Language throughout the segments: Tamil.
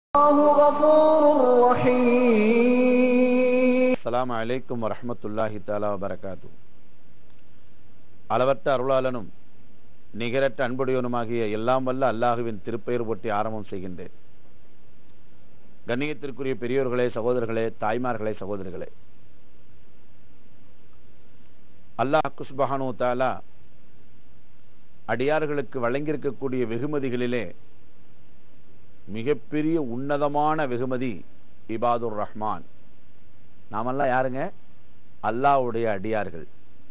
الله غفور رحيم அஸ்ஸலாமு அலைக்கும் வரஹ்மத்துல்லாஹி தஆலா வபரகாத்து அளவற்ற அருளாளனும் நிகரற்ற அன்புடையவனுமாகிய எல்லாம் வல்ல அல்லாஹுவின் திருப்பெயர் போட்டி ஆரம்பம் செய்கின்றேன் கண்ணியத்திற்குரிய பெரியோர்களே சகோதரர்களே தாய்மார்களே சகோதரிகளே அல்லாஹ் குஸ்பஹானு தாலா அடியார்களுக்கு வழங்கியிருக்கக்கூடிய வெகுமதிகளிலே மிகப்பெரிய உன்னதமான வெகுமதி இபாதுர் ரஹ்மான் நாமெல்லாம் யாருங்க அல்லாஹ்வுடைய அடியார்கள்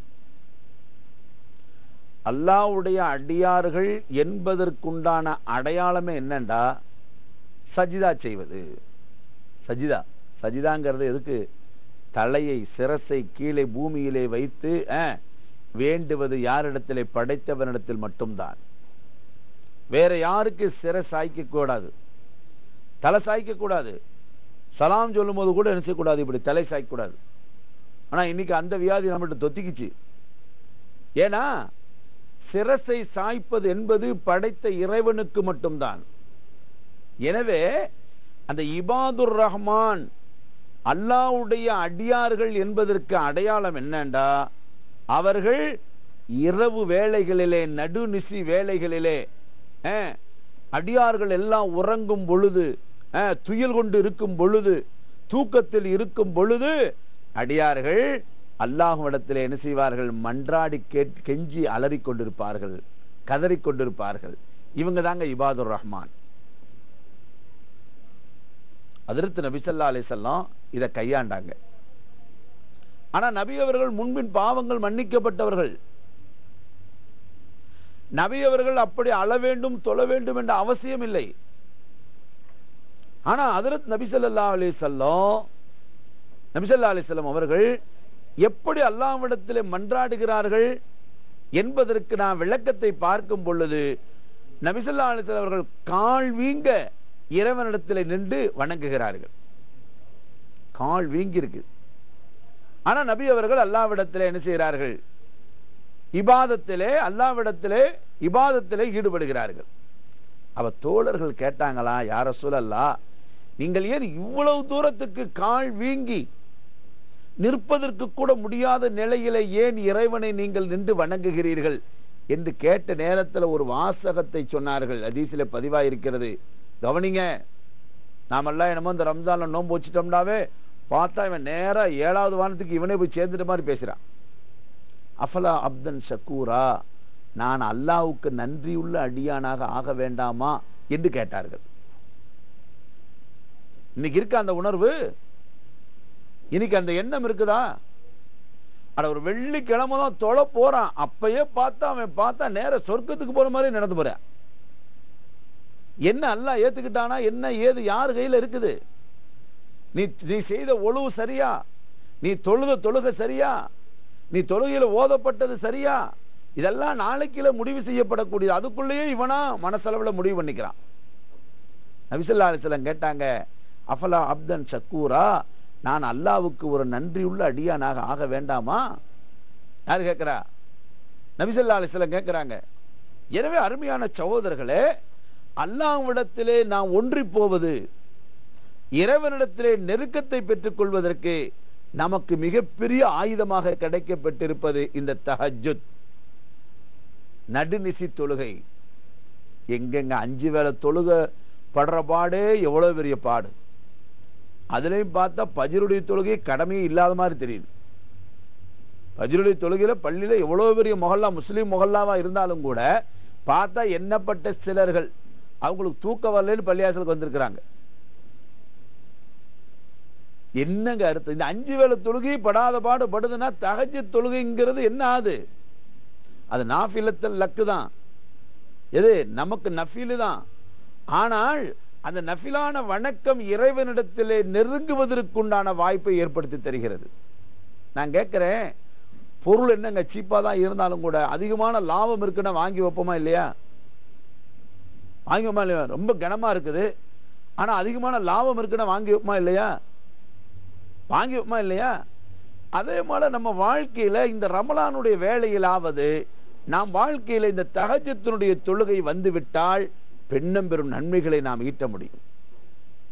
அல்லாஹ்வுடைய அடியார்கள் என்பதற்குண்டான அடையாளமே என்னண்டா சஜிதா செய்வது சஜிதா சஜிதாங்கிறது எதுக்கு தலையை சிரசை கீழே பூமியிலே வைத்து அஹ், வேண்டுவது யாரிடத்திலே படைத்தவனிடத்தில் மட்டும்தான் வேற யாருக்கு சிறை சாய்க்க கூடாது தலை சாய்க்க கூடாது சலாம் சொல்லும்போது கூட என்ன செய்யக்கூடாது இப்படி தலை சாய்க்க கூடாது ஆனா இன்னைக்கு அந்த வியாதி நம்மகிட்ட தொத்திக்குச்சு ஏன்னா சிரசை சாய்ப்பது என்பது படைத்த இறைவனுக்கு மட்டும்தான் எனவே அந்த இபாதுர் ரஹ்மான் அல்லாஹ்வுடைய அடியார்கள் என்பதற்கு அடையாளம் என்னண்டா அவர்கள் இரவு வேளைகளிலே நடுநிசி வேளைகளிலே அஹ், அடியார்கள் எல்லாம் உறங்கும் பொழுது அஹ், துயில் கொண்டு இருக்கும் பொழுது தூக்கத்தில் இருக்கும் பொழுது அடியார்கள் அல்லாஹ்விடத்தில் என்ன செய்வார்கள் மன்றாடி கேட் கெஞ்சி அலறிக் கொண்டிருப்பார்கள் கதறிக் கொண்டிருப்பார்கள் இவங்க தாங்க இபாதுர் ரஹ்மான் அதிர்த்து நபி ஸல்லல்லாஹு அலைஹி வஸல்லம் இதை கையாண்டாங்க ஆனா நபி அவர்கள் முன்பின் பாவங்கள் மன்னிக்கப்பட்டவர்கள் நபி அவர்கள் அப்படி அழ வேண்டும் தொழ வேண்டும் என்ற அவசியம் இல்லை ஆனா ஹதரத் நபி ஸல்லல்லாஹு அலைஹி வஸல்லம் நபி ஸல்லல்லாஹு அலைஹி வஸல்லம் அவர்கள் எப்படி அல்லாஹ்விடத்திலே மன்றாடுகிறார்கள் என்பதற்கு நான் விளக்கத்தை பார்க்கும் பொழுது நபி ஸல்லல்லாஹு அலைஹி வஸல்லம் அவர்கள் கால் வீங்க இறைவனிடத்திலே நின்று வணங்குகிறார்கள் கால் வீங்கி இருக்கு ஆனா நபி அவர்கள் அல்லாவிடத்திலே என்ன செய்கிறார்கள் இபாதத்திலே அல்லாவிடத்திலே இபாதத்திலே ஈடுபடுகிறார்கள் அவ தோழர்கள் கேட்டாங்களா யார சொல்லல்லா நீங்கள் ஏன் இவ்வளவு தூரத்துக்கு கால் வீங்கி நிற்பதற்கு கூட முடியாத நிலையிலே ஏன் இறைவனை நீங்கள் நின்று வணங்குகிறீர்கள் என்று கேட்ட நேரத்தில் ஒரு வாசகத்தை சொன்னார்கள் அதீசில பதிவாயிருக்கிறது கவனிங்க நாமெல்லாம் என்னமோ இந்த ரம்ஜான்ல நோன்பு வச்சுட்டோம்னாவே பார்த்தா இவன் நேரா ஏழாவது வானத்துக்கு இவனே போய் சேர்ந்துட்ட மாதிரி பேசுறான் அஃபலா அப்தன் ஷக்கூரா நான் அல்லாஹ்வுக்கு நன்றியுள்ள அடியானாக ஆக வேண்டாமா என்று கேட்டார்கள் இன்னைக்கு இருக்க அந்த உணர்வு இன்னைக்கு அந்த எண்ணம் இருக்குதா அட ஒரு வெள்ளிக்கிழமை தான் தொலை போறான் அப்பயே பார்த்தா அவன் பார்த்தா நேர சொர்க்கத்துக்கு போற மாதிரி நடந்து போறான் என்ன அல்லாஹ் ஏத்துக்கிட்டானா என்ன ஏது யார் கையில இருக்குது நீ நீ செய்த ஒழுவு சரியா நீ தொழுத தொழுக சரியா நீ தொழுகையில ஓதப்பட்டது சரியா இதெல்லாம் நாளைக்குல முடிவு செய்யப்படக்கூடியது அதுக்குள்ளேயே இவனா மனசளவுல முடிவு பண்ணிக்கிறான் நபிசல்லா அலிஸ்லாம் கேட்டாங்க அஃபலா அப்தன் ஷக்கூரா நான் அல்லாவுக்கு ஒரு நன்றியுள்ள அடியானாக ஆக வேண்டாமா யார் கேட்கிறா நபிசல்லா அலிஸ்லாம் கேட்கிறாங்க எனவே அருமையான சகோதரர்களே அல்லாஹ்விடத்திலே நாம் ஒன்றி போவது இறைவனிடத்திலே நெருக்கத்தை பெற்றுக் கொள்வதற்கு நமக்கு மிகப்பெரிய ஆயுதமாக கிடைக்கப்பட்டிருப்பது இந்த தஹஜுத் நடுநிசி தொழுகை எங்கெங்க அஞ்சு வேளை தொழுக படுற பாடே எவ்வளவு பெரிய பாடு அதுலயும் பார்த்தா பஜருடைய தொழுகை கடமையே இல்லாத மாதிரி தெரியுது பஜருடைய தொழுகையில பள்ளியில எவ்வளவு பெரிய மொஹல்லா முஸ்லீம் மொஹல்லாவா இருந்தாலும் கூட பார்த்தா எண்ணப்பட்ட சிலர்கள் அவங்களுக்கு தூக்க வரலன்னு பள்ளியாசலுக்கு வந்திருக்கிறாங்க என்னங்க அர்த்தம் இந்த அஞ்சு வேளை தொழுகை படாத பாடு படுதுன்னா தகஜ தொழுகைங்கிறது என்ன ஆகுது அது நாஃபிலத்தல் லக்கு தான் எது நமக்கு நஃபீலு தான் ஆனால் அந்த நஃபிலான வணக்கம் இறைவனிடத்திலே நெருங்குவதற்குண்டான வாய்ப்பை ஏற்படுத்தி தருகிறது நான் கேட்கிறேன் பொருள் என்னங்க சீப்பா தான் இருந்தாலும் கூட அதிகமான லாபம் இருக்குன்னா வாங்கி வைப்போமா இல்லையா வாங்கி வைப்போமா இல்லையா ரொம்ப கனமா இருக்குது ஆனா அதிகமான லாபம் இருக்குன்னா வாங்கி வைப்போமா இல்லையா வாங்கி வைப்போமா இல்லையா அதே போல நம்ம வாழ்க்கையில இந்த ரமலானுடைய வேலையிலாவது நாம் வாழ்க்கையில இந்த தகஜத்தினுடைய தொழுகை வந்துவிட்டால் பெண்ணம் பெறும் நன்மைகளை நாம் ஈட்ட முடியும்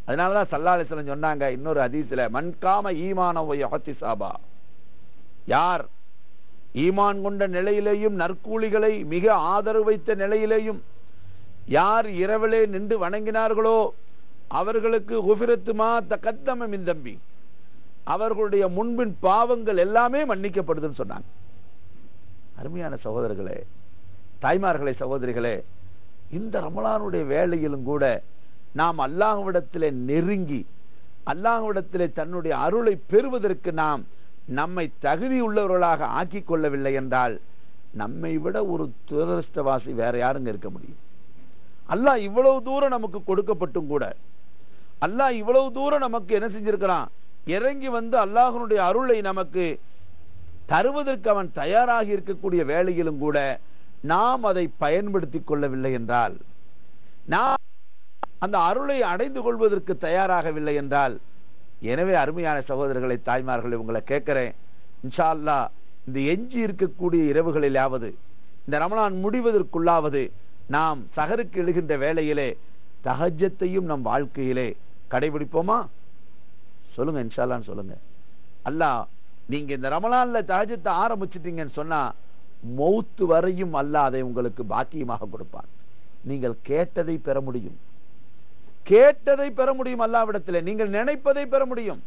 அதனாலதான் சல்லாலிசலம் சொன்னாங்க இன்னொரு ஹதீஸ்ல மண்காம ஈமான சாபா யார் ஈமான் கொண்ட நிலையிலேயும் நற்கூலிகளை மிக ஆதரவு வைத்த நிலையிலேயும் யார் இரவிலே நின்று வணங்கினார்களோ அவர்களுக்கு உபிரத்துமா தக்கத்தம தம்பி அவர்களுடைய முன்பின் பாவங்கள் எல்லாமே மன்னிக்கப்படுதுன்னு சொன்னாங்க அருமையான சகோதரர்களே தாய்மார்களே சகோதரிகளே இந்த ரமலானுடைய வேளையிலும் கூட நாம் அல்லாஹ்விடத்திலே நெருங்கி அல்லாஹ்விடத்திலே தன்னுடைய அருளை பெறுவதற்கு நாம் நம்மை தகுதி உள்ளவர்களாக ஆக்கிக் கொள்ளவில்லை என்றால் நம்மை விட ஒரு துரதிருஷ்டவாசி வேற யாருங்க இருக்க முடியும் அல்லாஹ் இவ்வளவு தூரம் நமக்கு கொடுக்கப்பட்டும் கூட அல்லாஹ் இவ்வளவு தூரம் நமக்கு என்ன செஞ்சிருக்கிறான் இறங்கி வந்து அல்லாஹனுடைய அருளை நமக்கு தருவதற்கு அவன் தயாராகி இருக்கக்கூடிய வேளையிலும் கூட நாம் அதை பயன்படுத்திக் கொள்ளவில்லை என்றால் நாம் அந்த அருளை அடைந்து கொள்வதற்கு தயாராகவில்லை என்றால் எனவே அருமையான சகோதரர்களை தாய்மார்களை உங்களை கேட்கிறேன் இன்ஷா அல்லா இந்த எஞ்சி இருக்கக்கூடிய இரவுகளிலாவது இந்த ரமலான் முடிவதற்குள்ளாவது நாம் சகருக்கு எழுகின்ற வேளையிலே தகஜத்தையும் நம் வாழ்க்கையிலே கடைபிடிப்போமா சொல்லுங்க இன்ஷால்லான்னு சொல்லுங்க அல்லாஹ் நீங்க இந்த ரமலான்ல தகஜத்தை ஆரம்பிச்சிட்டீங்கன்னு சொன்னா மௌத்து வரையும் அல்லாஹ் அதை உங்களுக்கு பாக்கியமாக கொடுப்பான் நீங்கள் கேட்டதை பெற முடியும் கேட்டதை பெற முடியும் அல்லாவிடத்தில் நீங்கள் நினைப்பதை பெற முடியும்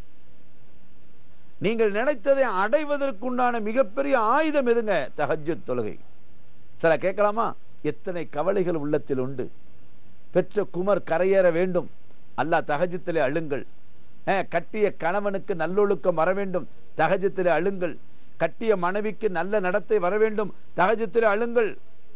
நீங்கள் நினைத்ததை அடைவதற்குண்டான மிகப்பெரிய ஆயுதம் எதுங்க தஹஜ்ஜத் தொழுகை சில கேட்கலாமா எத்தனை கவலைகள் உள்ளத்தில் உண்டு பெற்ற குமர் கரையேற வேண்டும் அல்லாஹ் தகஜத்திலே அழுங்கள் அஹ், கட்டிய கணவனுக்கு நல்லொழுக்கம் வர வேண்டும் தகஜத்திலே அழுங்கள் கட்டிய மனைவிக்கு நல்ல நடத்தை வர வேண்டும் தகஜத்திலே அழுங்கள்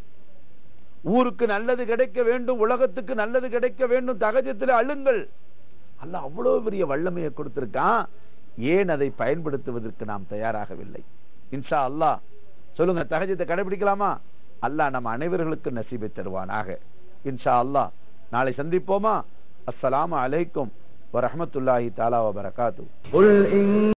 ஊருக்கு நல்லது கிடைக்க வேண்டும் உலகத்துக்கு நல்லது கிடைக்க வேண்டும் தகஜத்திலே அழுங்கள் அல்லாஹ் அவ்வளவு பெரிய வல்லமையை கொடுத்திருக்கான் ஏன் அதை பயன்படுத்துவதற்கு நாம் தயாராகவில்லை இன்ஷா அல்லாஹ் சொல்லுங்க தகஜத்தை கடைபிடிக்கலாமா அல்லாஹ் நம்ம அனைவர்களுக்கு நசீபை தருவானாக இன்ஷா அல்லாஹ் நாளை சந்திப்போமா அஸ்ஸலாமு அலைக்கும் வரஹ்மத்துல்லாஹி தஆலா வ பரகாத்து قل إن